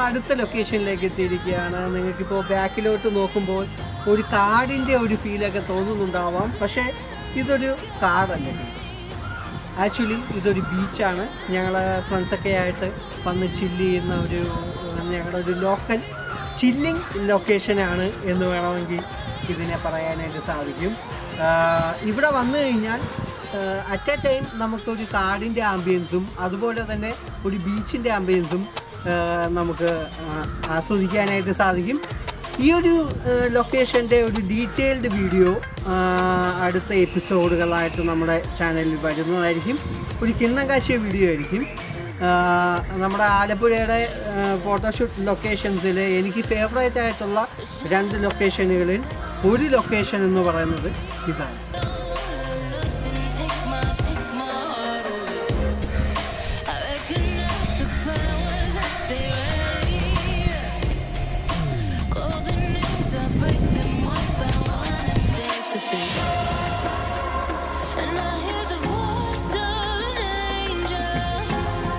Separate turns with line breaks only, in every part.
അടുത്ത ലൊക്കേഷനിലേക്ക് എത്തിയിരിക്കുകയാണ് നിങ്ങൾക്കിപ്പോൾ ബാക്കിലോട്ട് നോക്കുമ്പോൾ ഒരു കാടിൻ്റെ ഒരു ഫീലൊക്കെ തോന്നുന്നുണ്ടാവാം പക്ഷേ ഇതൊരു കാടല്ല ആക്ച്വലി ഇതൊരു ബീച്ചാണ് ഞങ്ങൾ ഫ്രണ്ട്സൊക്കെ ആയിട്ട് വന്ന് ചില്ല് ചെയ്യുന്ന ഒരു ഞങ്ങളുടെ ഒരു ലോക്കൽ ചില്ലിങ് ലൊക്കേഷനാണ് എന്ന് വേണമെങ്കിൽ ഇതിനെ പറയാനായിട്ട് സാധിക്കും ആഹ് ഇവിടെ വന്നു കഴിഞ്ഞാൽ അറ്റ് എ ടൈം നമുക്കൊരു കാടിൻ്റെ ആംബിയൻസും അതുപോലെ തന്നെ ഒരു ബീച്ചിൻ്റെ ആംബിയൻസും നമുക്ക് ആഹ് ആസ്വദിക്കാനായിട്ട് സാധിക്കും ഈ ഒരു ലൊക്കേഷൻ്റെ ഒരു ഡീറ്റെയിൽഡ് വീഡിയോ അടുത്ത എപ്പിസോഡുകളായിട്ട് നമ്മുടെ ചാനലിൽ വരുന്നതായിരിക്കും ഒരു കിണ്ണങ്കാശിയ വീഡിയോ ആയിരിക്കും ആ, നമ്മുടെ ആലപ്പുഴയുടെ ഫോട്ടോഷൂട്ട് ലൊക്കേഷൻസിൽ എനിക്ക് ഫേവറേറ്റ് ആയിട്ടുള്ള രണ്ട് ലൊക്കേഷനുകളിൽ ഒരു ലൊക്കേഷൻ എന്ന് പറയുന്നത് ഇതാണ്
Take my, take my heart away. I recognize the powers as they rise. Call the names, I break them one by one and face to face. And I hear the voice of an angel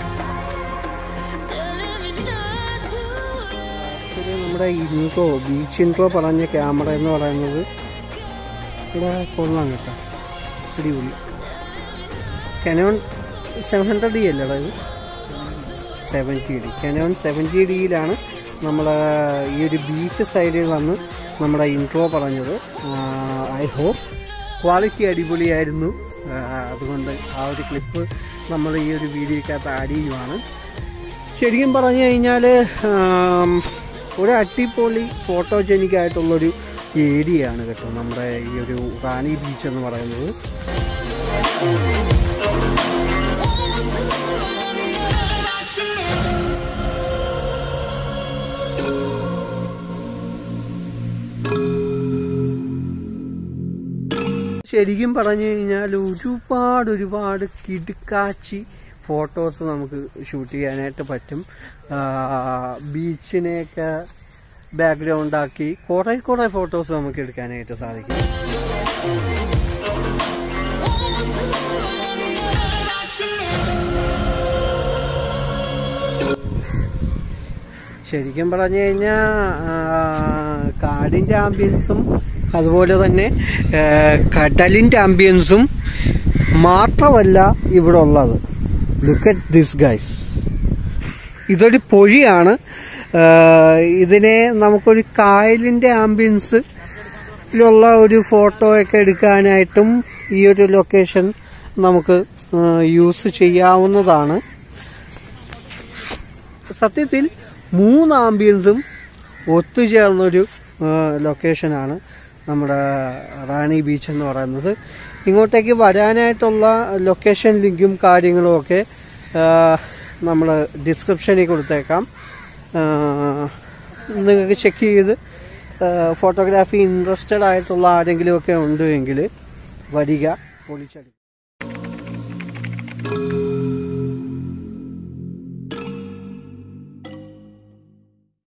telling me not to wait.
ശരി നമ്മുടെ intro beach intro പറഞ്ഞ camera എന്ന് പറയുന്നത് ഇവിടെ കൊള്ളാം കേട്ടോ അടിപൊളി Canon seven hundred D അല്ലേ ഇത് സെവൻറ്റി ഡി കനോൺ സെവൻറ്റി ഡിയിലാണ് നമ്മൾ ഈ ഒരു ബീച്ച് സൈഡിൽ വന്ന് നമ്മുടെ ഇൻട്രോ പറഞ്ഞത് ഐ ഹോപ്പ് ക്വാളിറ്റി അടിപൊളിയായിരുന്നു ആ, അതുകൊണ്ട് ആ ഒരു ക്ലിപ്പ് നമ്മൾ ഈ ഒരു വീഡിയോക്കകത്ത് ആഡ് ചെയ്യുവാണ് ശരിക്കും പറഞ്ഞു കഴിഞ്ഞാൽ ഒരു അടിപൊളി ഫോട്ടോജനിക് ആയിട്ടുള്ളൊരു ഏരിയയാണ് കേട്ടോ നമ്മുടെ ഈ ഒരു റാണി ബീച്ച് എന്ന് പറയുന്നത് ശരിക്കും പറഞ്ഞു കഴിഞ്ഞാൽ ഒരുപാട് ഒരുപാട് കിടുക്കാച്ചി ഫോട്ടോസ് നമുക്ക് ഷൂട്ട് ചെയ്യാനായിട്ട് പറ്റും ബീച്ചിനെയൊക്കെ ബാക്ക്ഗ്രൗണ്ട് ആക്കി കുറെ കുറെ ഫോട്ടോസ് നമുക്ക് എടുക്കാനായിട്ട് സാധിക്കും ശരിക്കും പറഞ്ഞു കഴിഞ്ഞാൽ കാടിൻ്റെ ആംബിയൻസും അതുപോലെ തന്നെ ആ, കടലിൻ്റെ ആംബിയൻസും മാത്രമല്ല ഇവിടെ ഉള്ളത് ലുക്ക് അറ്റ് ദിസ് ഗൈസ് ഇതൊരു പൊഴിയാണ് ആ, ഇതിനെ നമുക്കൊരു കായലിൻ്റെ ആംബിയൻസ് ലുള്ള ഒരു ഫോട്ടോ ഒക്കെ എടുക്കാനായിട്ടും ഈ ഒരു ലൊക്കേഷൻ നമുക്ക് യൂസ് ചെയ്യാവുന്നതാണ് സത്യത്തിൽ മൂന്ന് ആംബിയൻസും ഒത്തുചേർന്നൊരു ആ, ലൊക്കേഷനാണ് നമ്മുടെ റാണി ബീച്ച് എന്ന് പറയുന്നത് ഇങ്ങോട്ടേക്ക് വരാനായിട്ടുള്ള ലൊക്കേഷൻ ലിങ്കും കാര്യങ്ങളും ഒക്കെ നമ്മൾ ഡിസ്ക്രിപ്ഷനിൽ കൊടുത്തേക്കാം ആ, നിങ്ങൾക്ക് ചെക്ക് ചെയ്ത് ഫോട്ടോഗ്രാഫി ഇൻട്രസ്റ്റഡ് ആയിട്ടുള്ള ആരെങ്കിലുമൊക്കെ ഉണ്ടെങ്കിൽ വരിക പൊളിച്ചെടുക്കും